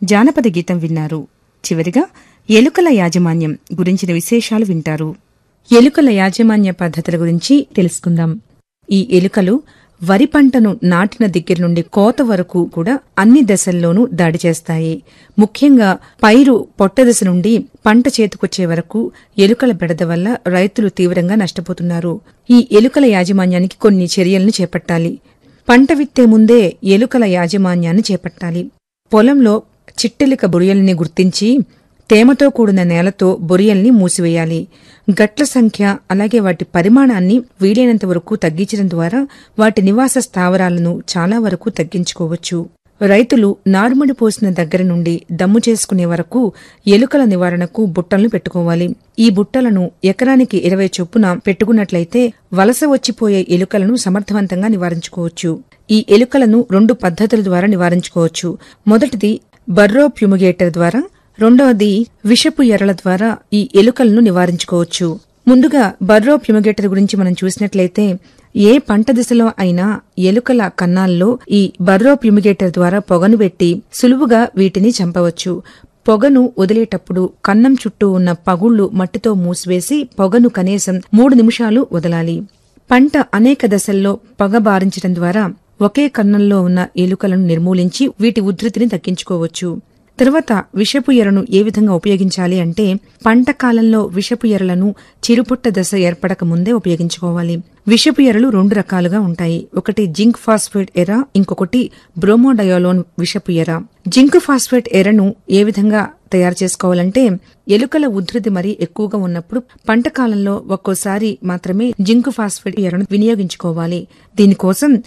జానపద గీతం విన్నారు చివరిగా ఎలుకల యాజమాన్యం గురించిన విశేషాలు వింటారు ఎలుకల యాజమాన్య పద్ధతుల గురించి తెలుసుకుందాం ఈ ఎలుకలు వరి పంటను నాటిన దగ్గర నుండి కోత వరకు కూడా అన్ని దశల్లోనూ దాడి చేస్తాయి ముఖ్యంగా పైరు పొట్ట దశ నుండి పంట చేతికొచ్చే వరకు ఎలుకల బెడద వల్ల రైతులు తీవ్రంగా నష్టపోతున్నారు ఈ ఎలుకల యాజమాన్యానికి కొన్ని చర్యలను చేపట్టాలి పంట విత్తే ముందే ఎలుకల యాజమాన్యాన్ని చేపట్టాలి పొలంలో చిట్టెలిక బొరియల్ని గుర్తించి తేమతో కూడిన నేలతో బొరియల్ని మూసివేయాలి గట్ల సంఖ్య అలాగే వాటి పరిమాణాన్ని వీలైనంత వరకు తగ్గించడం ద్వారా వాటి నివాస స్థావరాలను చాలా వరకు తగ్గించుకోవచ్చు రైతులు నారుమడి పోసిన దగ్గర నుండి దమ్ము చేసుకునే వరకు ఎలుకల నివారణకు బుట్టలను పెట్టుకోవాలి ఈ బుట్టలను ఎకరానికి ఇరవై చొప్పున పెట్టుకున్నట్లయితే వలస వచ్చిపోయే ఎలుకలను సమర్థవంతంగా నివారించుకోవచ్చు ఈ ఎలుకలను రెండు పద్ధతుల ద్వారా నివారించుకోవచ్చు మొదటిది బర్రో ప్యుమిగేటర్ ద్వారా రెండవది విషపు ఎరల ద్వారా ఈ ఎలుకలను నివారించుకోవచ్చు ముందుగా బర్రో ప్యుమిగేటర్ గురించి మనం చూసినట్లయితే ఏ పంట దిశలో అయినా ఎలుకల కన్నాల్లో ఈ బర్రో ప్యుమిగేటర్ ద్వారా పొగను పెట్టి సులువుగా వీటిని చంపవచ్చు పొగను వదిలేటప్పుడు కన్నం చుట్టూ ఉన్న పగుళ్లు మట్టితో మూసివేసి పొగను కనీసం మూడు నిమిషాలు వదలాలి పంట అనేక దశల్లో పొగ బారించడం ద్వారా ఒకే కన్నంలో ఉన్న ఎలుకలను నిర్మూలించి వీటి ఉధృతిని తగ్గించుకోవచ్చు తర్వాత విషపు ఎరను ఏ విధంగా ఉపయోగించాలి అంటే పంట కాలంలో విషపు ఎరలను చిరుపుట్ట దశ ఏర్పడక ముందే ఉపయోగించుకోవాలి విషపు ఎరలు రెండు రకాలుగా ఉంటాయి ఒకటి జింక్ ఫాస్ఫేట్ ఎర ఇంకొకటి బ్రోమోడయోలోన్ విషపు ఎర జింక్ ఫాస్ఫేట్ ఎరను ఏ విధంగా తయారు చేసుకోవాలంటే ఎలుకల ఉధృతి మరీ ఎక్కువగా ఉన్నప్పుడు పంట కాలంలో ఒక్కోసారి మాత్రమే జింక్ ఫాస్ఫేట్ ఎరను వినియోగించుకోవాలి దీనికోసం